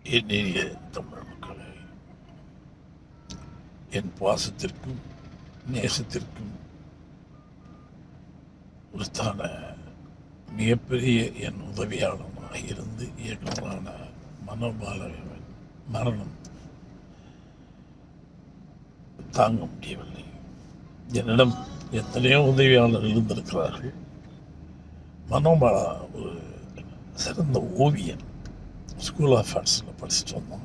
என் இனிய தமிழ் மக்களே என் பாசத்திற்கும் நேசத்திற்கும் உரித்தான மிகப்பெரிய என் உதவியாளனாக இருந்து இயக்குனரான மனோபாலவன் மரணம் தாங்க முடியவில்லை என்னிடம் எத்தனையோ உதவியாளர்கள் இருந்திருக்கிறார்கள் மனோபாலா ஒரு சிறந்த ஓவியன் ஸ்கூல் ஆஃப் ஆர்ட்ஸில் படிச்சுட்டு வந்தோம்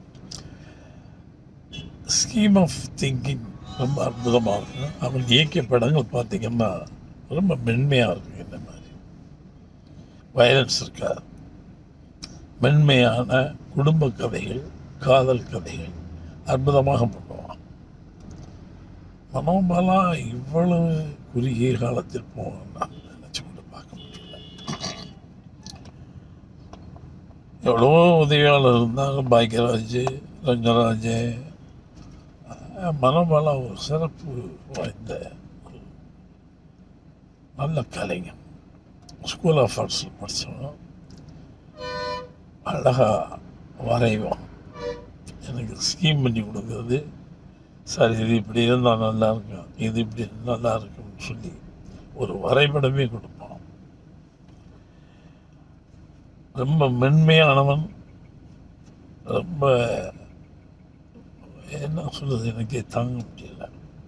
ஸ்கீம் ஆஃப் திங்கிங் ரொம்ப அற்புதமாக இருக்கும் அவன் இயக்கிய படங்கள் பார்த்தீங்கன்னா ரொம்ப மென்மையாக இருக்கும் இந்த மாதிரி வயலன்ஸ் இருக்காது மென்மையான குடும்ப கதைகள் காதல் கதைகள் அற்புதமாக பண்ணுவான் மனோபாலா இவ்வளவு குறுகிய காலத்தில் போவான் நான் நினச்சி கூட பார்க்க முடியல எவ்வளவோ உதவியாளர் இருந்தாங்க பாக்யராஜ் ரங்கராஜ் மனோபாலா ஒரு சிறப்பு வாய்ந்த ஒரு நல்ல கலைஞன் ஸ்கூல் ஆஃப் ஆர்ட்ஸில் படித்தவன் அழகாக வரைவான் எனக்கு ஸ்கீம் பண்ணி கொடுக்குறது சார் இது இப்படி இருந்தால் நல்லா இருக்கும் இது இப்படி நல்லா இருக்கும்னு சொல்லி ஒரு வரைபடமே கொடுப்பான் ரொம்ப மென்மையானவன் ரொம்ப என்ன சொல்றது எனக்கே தாங்க முடியல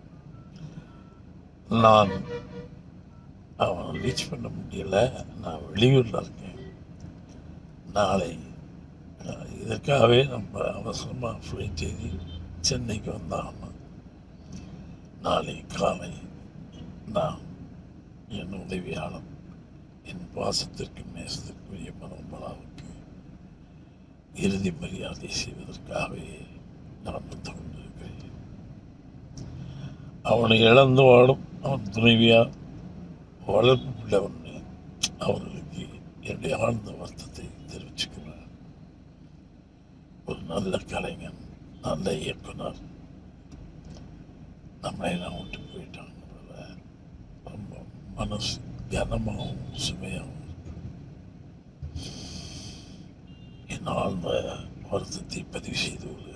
நான் அவனை ரீச் பண்ண முடியல நான் வெளியூரில் இருக்கேன் நாளை அஹ், இதற்காகவே நம்ம அவசரமாக ஃப்ளைட் ஏறி சென்னைக்கு வந்தாகணும் நாளை காலை நான் என் உதவியாளர் என் பாசத்திற்கு நேசத்திற்குரிய மனோபலாவுக்கு இறுதி மரியாதை செய்வதற்காகவே நான் வந்து கொண்டிருக்கிறேன் அவனை இழந்து வாடும் அவன் துணைவியார் வளர்ப்பு பிள்ளை ஒன்று அவர்களுக்கு என்னுடைய ஆழ்ந்த வருத்தத்தை தெரிவிச்சுக்கிறேன் ஒரு நல்ல கலைஞன் நல்ல இயக்குனர் நம்மளை நான் விட்டு போயிட்டாங்கிறத ரொம்ப மனசு கனமாகவும் சுமையாகவும் இருக்கு. என் ஆழ்ந்த வருத்தத்தை பதிவு செய்து கொள்கிறேன்